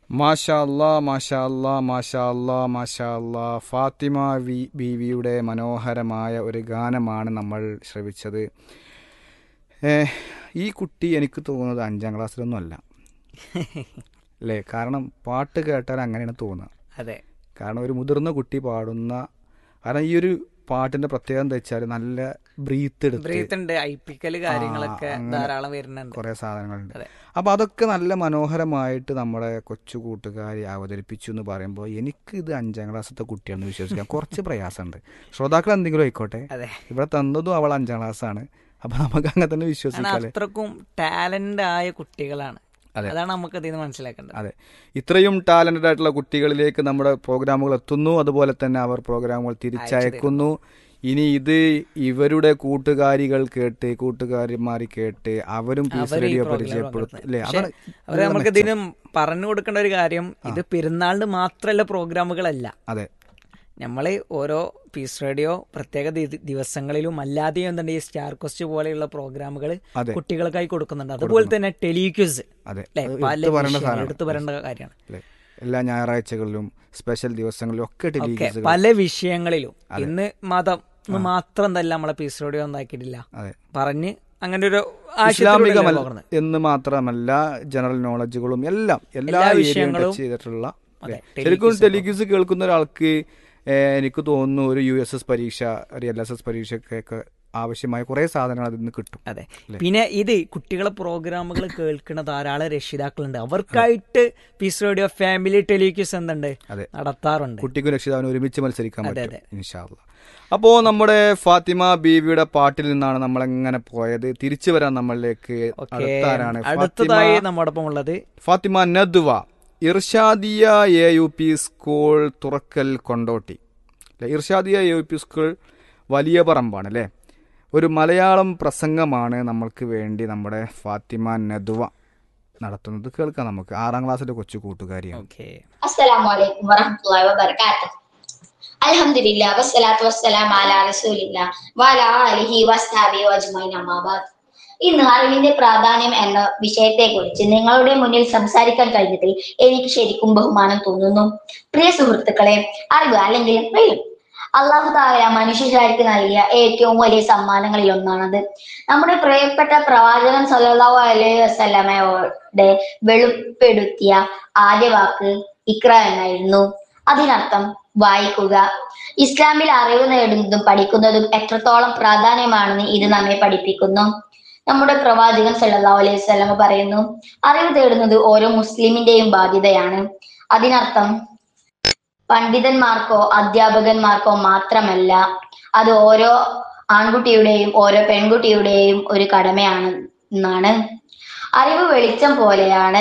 മാഷാ അല്ലാ മാഷാ അല്ലാ മാഷാ അല്ലാ മാഷാ അല്ലാ ഫാത്തിമ വി ബീവിയുടെ മനോഹരമായ ഒരു ഗാനമാണ് നമ്മൾ ശ്രവിച്ചത് ഏ, ഈ കുട്ടി എനിക്ക് തോന്നുന്നത് അഞ്ചാം ക്ലാസ്സിലൊന്നും അല്ല അല്ലേ കാരണം പാട്ട് കേട്ടാൽ അങ്ങനെയാണ് തോന്നുക അതെ കാരണം ഒരു മുതിർന്ന കുട്ടി പാടുന്ന കാരണം ഈ ഒരു പാട്ടിന്റെ പ്രത്യേകത എന്താ വെച്ചാൽ നല്ല ബ്രീത്ത് എടുത്ത് ബ്രീത്ത് ഉണ്ട് ഐപ്പിക്കല് കാര്യങ്ങളൊക്കെ അങ്ങനെ ധാരാളം വരുന്നുണ്ട് കുറേ സാധനങ്ങളുണ്ട് അതെ. അപ്പോൾ അതൊക്കെ നല്ല മനോഹരമായിട്ട് നമ്മുടെ കൊച്ചു കൂട്ടുകാരി അവതരിപ്പിച്ചു എന്ന് പറയുമ്പോൾ എനിക്ക് ഇത് അഞ്ചാം ക്ലാസ്സിലത്തെ കുട്ടിയാണെന്ന് വിശ്വസിക്കാൻ കുറച്ച് പ്രയാസമുണ്ട് ശ്രോതാക്കൾ എന്തെങ്കിലും ആയിക്കോട്ടെ അതെ ഇവിടെ തന്നതും അവൾ അഞ്ചാം ക്ലാസ്സാണ് അപ്പൊ നമുക്ക് അങ്ങനെ തന്നെ കാരണം വിശ്വസിക്കാല്ലേ അത്രക്കും ടാലന്റ് ആയ കുട്ടികളാണ് അതെ. അതാണ് നമുക്ക് അതിൽ നിന്ന് മനസ്സിലാക്കേണ്ടത് അതെ ഇത്രയും ടാലന്റഡ് ആയിട്ടുള്ള കുട്ടികളിലേക്ക് നമ്മുടെ പ്രോഗ്രാമുകൾ എത്തുന്നു അതുപോലെ തന്നെ അവർ പ്രോഗ്രാമുകൾ തിരിച്ചയക്കുന്നു ഇനി ഇത് ഇവരുടെ കൂട്ടുകാരികൾ കേട്ട് കൂട്ടുകാരിമാർ കേട്ട് അവരും പീസ് അവര് ഈ റേഡിയോ പ്രോഗ്രാം പരിചയപ്പെടുത്തും അല്ലേ പക്ഷെ അതാണ് അവര് നമുക്ക് ഇതിന് പറഞ്ഞു കൊടുക്കേണ്ട ഒരു കാര്യം ഇത് പെരുന്നാളിന് മാത്രമല്ല പ്രോഗ്രാമുകളല്ല അതെ നമ്മൾ ഓരോ പീസ് റേഡിയോ പ്രത്യേക ദി- ദിവസങ്ങളിലും അല്ലാതെയും എന്തുണ്ട് ഈ സ്റ്റാർ ക്വസ്റ്റ് പോലെയുള്ള പ്രോഗ്രാമുകൾ അതെ. കുട്ടികൾക്കായി കൊടുക്കുന്നുണ്ട് അതുപോലെ തന്നെ ടെലിക്യൂസ് അതെ അല്ലെ അത് പല എടുത്തു പറയേണ്ട വിഷയങ്ങൾ സാധനമാണ് എടുത്തു പറയേണ്ട കാര്യമാണ് അല്ലേ എല്ലാ ഞായറാഴ്ചകളിലും സ്പെഷ്യൽ ദിവസങ്ങളിലും ഒക്കെ ഒക്കെ ടെലിവിഷൻ പല വിഷയങ്ങളിലും ഇന്ന് മതം എന്ന് മാത്രം തന്നെ നമ്മളെ പീസ് റേഡിയോ ഒന്നാക്കിയിട്ടില്ല അതെ പറഞ്ഞ് അങ്ങനെ ഒരു ഇസ്ലാമികമല്ല പോകുന്നത് എന്ന് മാത്രമല്ല ജനറൽ നോളജുകളും എല്ലാം എല്ലാ എല്ലാ ഏരിയയും വിഷയങ്ങളും ടച്ച് ചെയ്തിട്ടുള്ള അല്ലേ? അതെ, ശരിക്കും ടെലിഗ്യൂസ് കേൾക്കുന്ന ഒരാൾക്ക് ഏഹ്, എനിക്ക് തോന്നുന്നു ഒരു യു എസ് എസ് പരീക്ഷ ഒരു എൽ എസ് എസ് പരീക്ഷയ്ക്കൊക്കെ ആവശ്യമായ കുറെ സാധനങ്ങൾ അതിൽ നിന്ന് കിട്ടും അതെ പിന്നെ ഇത് കുട്ടികളെ പ്രോഗ്രാമുകൾ കേൾക്കുന്ന ധാരാളം രക്ഷിതാക്കളുണ്ട് അവർക്കായിട്ട് പീസ് റേഡിയോ ഫാമിലി ടെലിക്യൂസ് എന്തുണ്ട് അതെ. നടത്താറുണ്ട് കുട്ടിക്കും രക്ഷിതാവിനും ഒരുമിച്ച് മത്സരിക്കാൻ അതെ, പറ്റും ഇൻഷാല്ല അപ്പോ നമ്മുടെ ഫാത്തിമ ബീവിയുടെ പാട്ടിൽ നിന്നാണ് നമ്മൾ എങ്ങനെ പോയത് തിരിച്ചു വരാൻ നമ്മളിലേക്ക് ഓക്കെ അടുത്താരാണ് അടുത്തതായി നമ്മോടൊപ്പം ഉള്ളത് Fathima Nadwa Irshadiya A U P school Thurakkal Kondotty അല്ലെ Irshadiya A U P school വലിയ പറമ്പാണ് അല്ലേ ഒരു മലയാളം പ്രസംഗമാണ് നമ്മൾക്ക് വേണ്ടി നമ്മുടെ ഫാത്തിമ നദ്വ നടത്തുന്നത് കേൾക്കാം നമുക്ക് ആറാം ക്ലാസ്സിലെ കൊച്ചു കൂട്ടുകാരിയാണ് ഓക്കെ അസ്സലാമു അലൈക്കും വറഹ്മത്തുള്ളാഹി വബറകാതുഹു അൽഹംദുലില്ലാ വസ്സലാത്തു വസ്സലാം അലാ റസൂലില്ലാ വഅലാ ആലിഹി വസ്ഹബിഹി വജ്മഈൻ അമ്മാ ബഅദ് ഇന്ന് അറിവിന്റെ പ്രാധാന്യം എന്ന വിഷയത്തെക്കുറിച്ച് നിങ്ങളുടെ മുന്നിൽ സംസാരിക്കാൻ കഴിഞ്ഞതിൽ എനിക്ക് ശരിക്കും ബഹുമാനം തോന്നുന്നു പ്രിയ സുഹൃത്തുക്കളെ അറിവ് അല്ലെങ്കിൽ വെയിൽ അള്ളാഹു താല മനുഷ്യശാരിക്ക് നൽകിയ ഏറ്റവും വലിയ സമ്മാനങ്ങളിൽ ഒന്നാണത് നമ്മുടെ പ്രിയപ്പെട്ട പ്രവാചകൻ സല്ലല്ലാഹു അലൈഹി വസല്ലമയോടെ വെളിപ്പെടുത്തിയ ആദ്യ വാക്ക് ഇക്ര എന്നായിരുന്നു അതിനർത്ഥം വായിക്കുക ഇസ്ലാമിൽ അറിവ് നേടുന്നതും പഠിക്കുന്നതും എത്രത്തോളം പ്രാധാന്യമാണെന്ന് ഇത് നമ്മെ പഠിപ്പിക്കുന്നു നമ്മുടെ പ്രവാചകൻ സല്ലല്ലാഹു അലൈഹി വസല്ലമ പറയുന്നു അറിവ് തേടുന്നത് ഓരോ മുസ്ലിമിന്റെയും ബാധ്യതയാണ് അതിനർത്ഥം പണ്ഡിതന്മാർക്കോ അധ്യാപകന്മാർക്കോ മാത്രമല്ല അത് ഓരോ ആൺകുട്ടിയുടെയും ഓരോ പെൺകുട്ടിയുടെയും ഒരു കടമയാണ് എന്നാണ് അറിവ് വെളിച്ചം പോലെയാണ്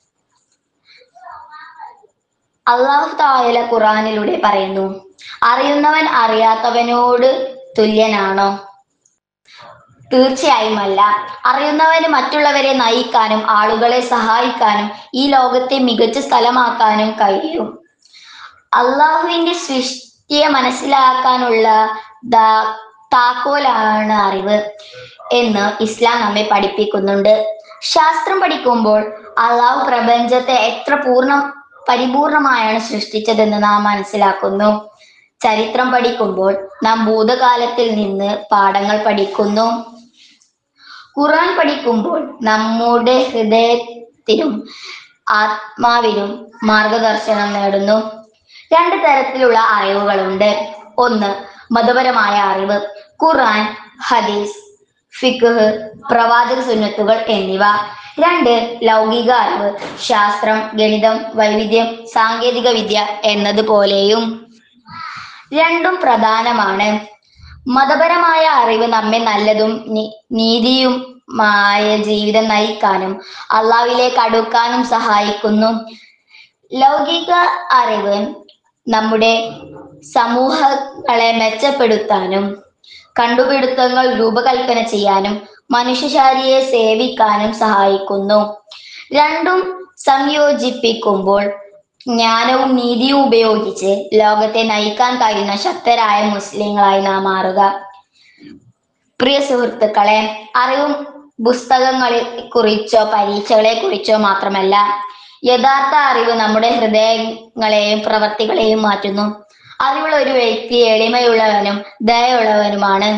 അള്ളാഹു താല ഖുറാനിലൂടെ പറയുന്നു അറിയുന്നവൻ അറിയാത്തവനോട് തുല്യനാണോ തീർച്ചയായും അല്ല അറിയുന്നവന് മറ്റുള്ളവരെ നയിക്കാനും ആളുകളെ സഹായിക്കാനും ഈ ലോകത്തെ മികച്ച സ്ഥലമാക്കാനും കഴിയും അള്ളാഹുവിന്റെ സൃഷ്ടിയെ മനസ്സിലാക്കാനുള്ള ദാ- താക്കോലാണ് അറിവ് എന്ന് ഇസ്ലാം നമ്മെ പഠിപ്പിക്കുന്നുണ്ട് ശാസ്ത്രം പഠിക്കുമ്പോൾ അള്ളാഹു പ്രപഞ്ചത്തെ എത്ര പൂർണ്ണ പരിപൂർണമായാണ് സൃഷ്ടിച്ചതെന്ന് നാം മനസ്സിലാക്കുന്നു ചരിത്രം പഠിക്കുമ്പോൾ നാം ഭൂതകാലത്തിൽ നിന്ന് പാഠങ്ങൾ പഠിക്കുന്നു ഖുർആൻ പഠിക്കുമ്പോൾ നമ്മുടെ ഹൃദയത്തിനും ആത്മാവിനും മാർഗദർശനം നേടുന്നു രണ്ട് തരത്തിലുള്ള അറിവുകളുണ്ട് ഒന്ന് മതപരമായ അറിവ് ഖുർആൻ ഹദീസ് ഫിഖ് പ്രവാചക സുന്നത്തുകൾ എന്നിവ രണ്ട് ലൗകിക അറിവ് ശാസ്ത്രം ഗണിതം വൈവിധ്യം സാങ്കേതിക വിദ്യ എന്നതുപോലെയും രണ്ടും പ്രധാനമാണ് മതപരമായ അറിവ് നമ്മെ നല്ലതും നി- നീതിയുമായ ജീവിതം നയിക്കാനും അള്ളാവിലേക്ക് അടുക്കാനും സഹായിക്കുന്നു ലൗകിക അറിവ് നമ്മുടെ സമൂഹങ്ങളെ മെച്ചപ്പെടുത്താനും കണ്ടുപിടുത്തങ്ങൾ രൂപകൽപ്പന ചെയ്യാനും മനുഷ്യശാരിയെ സേവിക്കാനും സഹായിക്കുന്നു രണ്ടും സംയോജിപ്പിക്കുമ്പോൾ ജ്ഞാനവും നീതിയും ഉപയോഗിച്ച് ലോകത്തെ നയിക്കാൻ കഴിയുന്ന ശക്തരായ മുസ്ലിങ്ങളായി നാം മാറുക പ്രിയ സുഹൃത്തുക്കളെ അറിവും പുസ്തകങ്ങളെ കുറിച്ചോ പരീക്ഷകളെ കുറിച്ചോ മാത്രമല്ല യഥാർത്ഥ അറിവ് നമ്മുടെ ഹൃദയങ്ങളെയും പ്രവർത്തികളെയും മാറ്റുന്നു അറിവുള്ള ഒരു വ്യക്തി എളിമയുള്ളവനും ദയുള്ളവനുമാണ്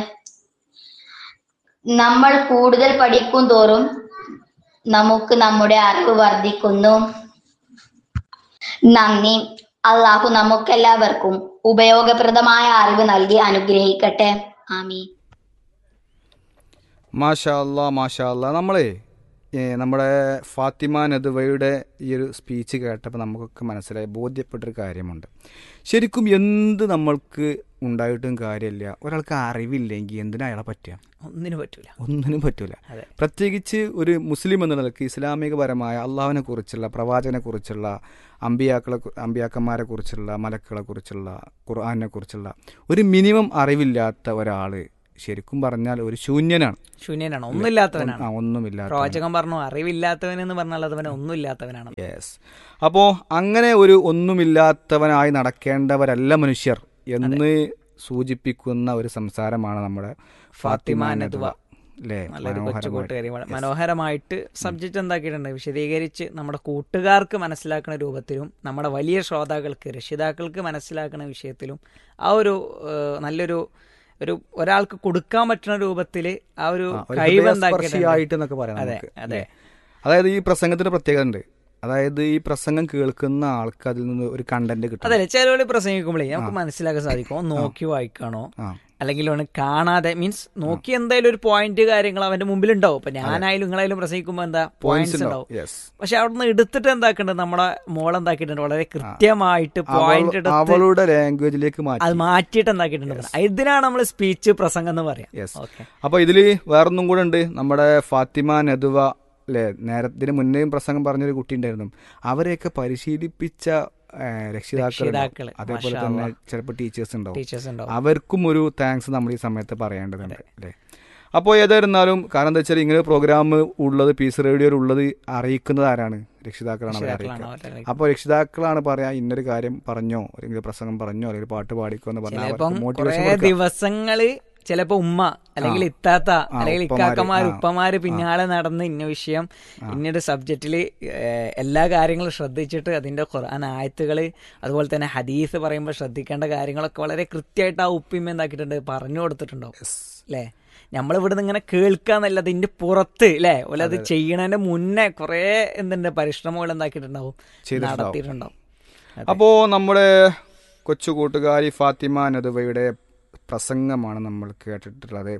നമ്മൾ കൂടുതൽ പഠിക്കും തോറും നമുക്ക് നമ്മുടെ അറിവ് വർദ്ധിക്കുന്നു നന്ദി അള്ളാഹു നമുക്കെല്ലാവർക്കും ഉപയോഗപ്രദമായ അറിവ് നൽകി അനുഗ്രഹിക്കട്ടെ ആമീൻ മാഷാ അല്ലാ മാഷാ അല്ലാ നമ്മളെ ഏ, നമ്മുടെ ഫാത്തിമ നദുവയുടെ ഈ ഒരു സ്പീച്ച് കേട്ടപ്പോൾ നമുക്കൊക്കെ മനസ്സിലായി ബോധ്യപ്പെട്ടൊരു കാര്യമുണ്ട് ശരിക്കും എന്ത് നമ്മൾക്ക് ഉണ്ടായിട്ടും കാര്യമില്ല ഒരാൾക്ക് അറിവില്ലെങ്കിൽ എന്തിനാ അയാളെ പറ്റുക ഒന്നിനും പറ്റൂല ഒന്നിനും പറ്റൂല അതെ. പ്രത്യേകിച്ച് ഒരു മുസ്ലിം എന്ന നിലയ്ക്ക് ഇസ്ലാമികപരമായ അള്ളാഹുവിനെ കുറിച്ചുള്ള പ്രവാചകനെ കുറിച്ചുള്ള അമ്പിയാക്കളെ കു- അമ്പിയാക്കന്മാരെ കുറിച്ചുള്ള മലക്കുകളെ കുറിച്ചുള്ള ഖുർആാനെ കുറിച്ചുള്ള ഒരു മിനിമം അറിവില്ലാത്ത ഒരാൾ ശരിക്കും പറഞ്ഞാൽ ഒരു ശൂന്യനാണ് ശൂന്യനാണ് ഒന്നുമില്ലാത്തവനാണ് ആ, ഒന്നുമില്ലാത്ത പ്രവാചകൻ പറഞ്ഞു അറിവില്ലാത്തവൻ എന്ന് പറഞ്ഞാൽ അതവൻ ഒന്നുമില്ലാത്തവനാണ് യെസ് അപ്പോൾ അങ്ങനെ ഒരു ഒന്നുമില്ലാത്തവനായി നടക്കേണ്ടവരല്ല മനുഷ്യർ എന്ന് സൂചിപ്പിക്കുന്ന ഒരു സംസാരമാണ് നമ്മുടെ ഫാത്തിമ നദ്വ അല്ലേ നല്ലൊരു കൊച്ചു മനോഹരമായിട്ട്. കൂട്ടുകാരി വള- മനോഹരമായിട്ട് സബ്ജക്റ്റ് എന്താക്കിയിട്ടുണ്ട് വിശദീകരിച്ച് നമ്മുടെ കൂട്ടുകാർക്ക് മനസ്സിലാക്കുന്ന രൂപത്തിലും നമ്മുടെ വലിയ ശ്രോതാക്കൾക്ക് രക്ഷിതാക്കൾക്ക് മനസ്സിലാക്കുന്ന വിഷയത്തിലും ആ ഒരു ഏഹ്, നല്ലൊരു ഒരു ഒരാൾക്ക് കൊടുക്കാൻ പറ്റുന്ന രൂപത്തിൽ ആ ഒരു ആ, ഒരു കഴിവ് ഹൃദയസ്പർശിയായിട്ട് എന്നൊക്കെ പറയാം അതെ, നമുക്ക് അതെ. അല്ലേ? അതായത് ഈ പ്രസംഗത്തിന് പ്രത്യേകത ഉണ്ട് അതായത് ഈ പ്രസംഗം കേൾക്കുന്ന ആൾക്ക് അതിൽ നിന്ന് ഒരു കണ്ടന്റ് കിട്ടും അതല്ലേ ചിലവര് പ്രസംഗിക്കുമ്പോഴേ നമുക്ക് മനസ്സിലാക്കാൻ സാധിക്കും ഓൻ നോക്കി വായിക്കണോ ആ അല്ലെങ്കിൽ അവന് കാണാതെ മീൻസ് നോക്കി എന്തായാലും ഒരു പോയിന്റ് കാര്യങ്ങൾ അവന്റെ മുമ്പിൽ ഉണ്ടാവും ഇപ്പൊ ഞാനായാലും നിങ്ങളായാലും പ്രസംഗിക്കുമ്പോ എന്താ പോയിന്റ്സ് പോയിന്റ്സ് ഉണ്ടാവും ഉണ്ടാവും യെസ് പക്ഷെ അവിടുന്ന് എടുത്തിട്ട് എന്താക്കുന്നുണ്ട് നമ്മുടെ മോൾ എന്താക്കിയിട്ടുണ്ട് വളരെ കൃത്യമായിട്ട് പോയിന്റ് എടുത്ത് അവളുടെ ലാംഗ്വേജിലേക്ക് മാറ്റി അത് മാറ്റിയിട്ട് എന്താക്കിയിട്ടുണ്ട് ഇതിനാണ് നമ്മൾ സ്പീച്ച് പ്രസംഗം എന്ന് പറയാം യെസ് ഓക്കെ അപ്പൊ ഇതില് വേറൊന്നും കൂടെ ഉണ്ട് നമ്മുടെ ഫാത്തിമ നദുവ അല്ലെ നേരത്തിന് മുന്നേയും പ്രസംഗം പറഞ്ഞൊരു കുട്ടി ഉണ്ടായിരുന്നു അവരെയൊക്കെ പരിശീലിപ്പിച്ച രക്ഷിതാക്കൾ രക്ഷിതാക്കള്, അതേപോലെ മാഷാ തന്നെ ചിലപ്പോൾ ടീച്ചേഴ്സ് ഉണ്ടാവും ടീച്ചേഴ്സ് ഉണ്ടാവും അവർക്കും ഒരു താങ്ക്സ് നമ്മൾ ഈ സമയത്ത് പറയേണ്ടതുണ്ട് അല്ലേ അപ്പോൾ ഏതായിരുന്നാലും കാരണം എന്താ വെച്ചാൽ ഇങ്ങനെ പ്രോഗ്രാം ഉള്ളത് പീസ് റേഡിയോയിൽ ഉള്ളത് അറിയിക്കുന്നത് ആരാണ് രക്ഷിതാക്കളാണ് അവരെ രക്ഷിതാക്കളാണ് അറിയിക്കുക അവരെ അപ്പോൾ രക്ഷിതാക്കളാണ് പറയാ ഇന്നൊരു കാര്യം പറഞ്ഞോ അല്ലെങ്കിൽ പ്രസംഗം പറഞ്ഞോ അല്ലെങ്കിൽ പാട്ട് പാടിക്കോ എന്ന് പറഞ്ഞാൽ ചിലപ്പം അവർക്ക് കുറെ മോട്ടിവേഷൻ ദിവസങ്ങള് ചിലപ്പോ ഉമ്മ അല്ലെങ്കിൽ ഇത്താത്ത അല്ലെങ്കിൽ ഉപ്പമാര്, ഇക്കാക്കമാര് ആ. ഉപ്പമാര് പിന്നാലെ നടന്ന് ഇന്ന വിഷയം ഇന്നൊരു സബ്ജക്റ്റില് ഏഹ്, എല്ലാ കാര്യങ്ങളും ശ്രദ്ധിച്ചിട്ട് അതിന്റെ ഖുർആൻ ആയത്തുകള് അതുപോലെ തന്നെ ഹദീസ് പറയുമ്പോൾ ശ്രദ്ധിക്കേണ്ട കാര്യങ്ങളൊക്കെ വളരെ കൃത്യമായിട്ട് ആ ഉപ്പിമ്മ എന്താക്കിയിട്ടുണ്ട് പറഞ്ഞു കൊടുത്തിട്ടുണ്ടാവും അല്ലേ നമ്മൾ ഇവിടുന്ന് ഇങ്ങനെ കേൾക്കാന്നല്ല അതിന്റെ പുറത്ത് അല്ലേ ഓല അത് ചെയ്യണതിന്റെ മുന്നേ കുറെ എന്തുണ്ട് പരിശ്രമങ്ങൾ എന്താക്കിയിട്ടുണ്ടാവും ചെയ്തിട്ടുണ്ടാവും. നടത്തിയിട്ടുണ്ടാവും അപ്പോൾ നമ്മുടെ കൊച്ചു കൂട്ടുകാരി ഫാത്തിമ നദുവയുടെ പ്രസംഗമാണ് നമ്മൾ കേട്ടിട്ടുള്ളത്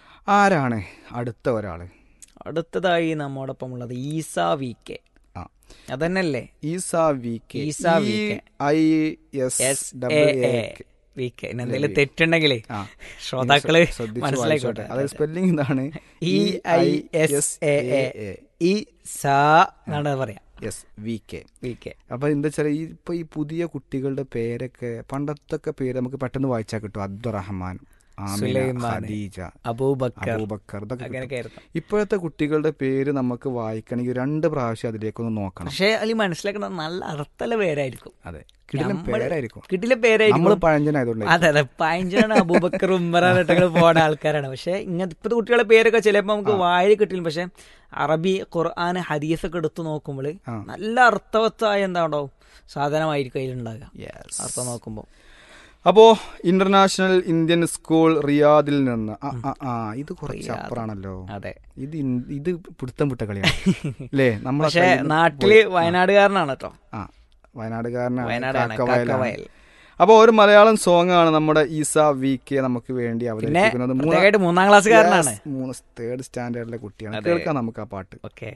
ആരാണ് അടുത്ത ഒരാൾ അടുത്തതായി നമ്മോടൊപ്പം ഉള്ളത് ഈസ വി കെ ആ അതന്നല്ലേ Eesa V K Eesa V K. I S S A W A A V K എന്തെങ്കിലും തെറ്റുണ്ടെങ്കിലേ ആ. ശ്രോതാക്കള് ശ്രദ്ധിച്ച് മനസ്സിലായിക്കോട്ടെ വായിച്ചോട്ടെ. അതായത് സ്പെല്ലിംഗ് ഇതാണ് E I S A A E സ എന്നാണ് പറയാ S V K V K അപ്പൊ എന്താ വെച്ചാൽ ഈ ഇപ്പൊ ഈ പുതിയ കുട്ടികളുടെ പേരൊക്കെ പണ്ടത്തൊക്കെ പേര് നമുക്ക് പെട്ടെന്ന് വായിച്ചാൽ കിട്ടും അബ്ദുറഹ്മാൻ ആമിന സുലൈമാൻ, ഖദീജ അബൂബക്കർ അബൂബക്കർ ഇതൊക്കെ കിട്ടും. അങ്ങനെയൊക്കെ ആയിരുന്നു ഇപ്പോഴത്തെ കുട്ടികളുടെ പേര് നമുക്ക് വായിക്കണമെങ്കിൽ രണ്ട് പ്രാവശ്യം അതിലേക്കൊന്ന് നോക്കണം പക്ഷെ അതിൽ മനസ്സിലാക്കുന്ന നല്ല അർത്ഥമുള്ള പേരായിരിക്കും അതെ കിടിലം നമ്മള് പേരായിരിക്കും കിട്ടിലെ നമ്മൾ പേരായിരിക്കും പഴഞ്ചനായതുകൊണ്ട് അതെ അതെ പയഞ്ചനാണ് അബൂബക്കർ ഉമ്മറാട്ടങ്ങൾ പോണ ആൾക്കാരാണ് പക്ഷെ ഇങ്ങനത്തെ ഇപ്പോഴത്തെ കുട്ടികളുടെ പേരൊക്കെ ചിലപ്പോൾ നമുക്ക് വായിൽ കിട്ടില്ല പക്ഷെ അറബി ഖുർആൻ ഹദീസ് ഒക്കെ എടുത്തു നോക്കുമ്പോൾ ആ. നല്ല അർത്ഥവത്തായ എന്താണോ സാധനമായിരിക്കും അതിലുണ്ടാകുക അർത്ഥം നോക്കുമ്പോൾ അപ്പോ ഇന്റർനാഷണൽ ഇന്ത്യൻ സ്കൂൾ റിയാദിൽ നിന്ന് ആ, ആ, ആ ഇത് കുറച്ച് അപ്പുറാണല്ലോ അതെ ഇത് ഇൻ- ഇത് പിടുത്തം വിട്ട കളിയാണ് അല്ലേ നമ്മളെ പക്ഷെ കയ്യിൽ നിന്ന് നാട്ടില് വയനാടുകാരനാണ് കേട്ടോ ആ വയനാടുകാരനാണ് വയനാടാണ് കാക്കവയലാണ് കാക്കവയൽ അപ്പോൾ ഒരു മലയാളം സോങ് ആണ് നമ്മുടെ ഈസ വി കെ നമുക്ക് വേണ്ടി പിന്നെ അവതരിപ്പിക്കുന്നത് പ്രത്യേകമായിട്ട് മൂന്നാം ക്ലാസ്സുകാരനാണ് മൂന്ന് തേർഡ് സ്റ്റാൻഡേർഡിലെ കുട്ടിയാണ് കേൾക്കാം നമുക്ക് ആ പാട്ട് ഓക്കെ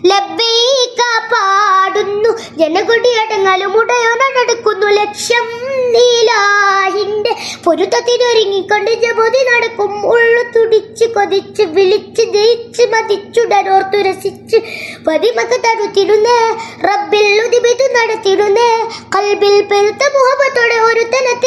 ലബ്ബൈക പാടുന്നു ജനകൊടിയടങ്ങലും ഉടയോനടക്കുന്നു ലക്ഷ്യം നീലാഹിന്റെ പൊരുത്തത്തിനൊരുങ്ങിക്കൊണ്ട് ജപതി നടക്കും ഉള്ളു തുടിച്ച് കൊതിച്ച് വിളിച്ച് ജയിച്ച് മതിച്ചുടരോർത്തു രസിച്ച് പതിമക്ക് തടുത്തിടുന്നേ റബ്ബിൽ ഉദിപിതു നടത്തിടുന്നേ കൽബിൽ പെരുത്ത മുഹബത്തോടെ ഒരു തനത്തിൽ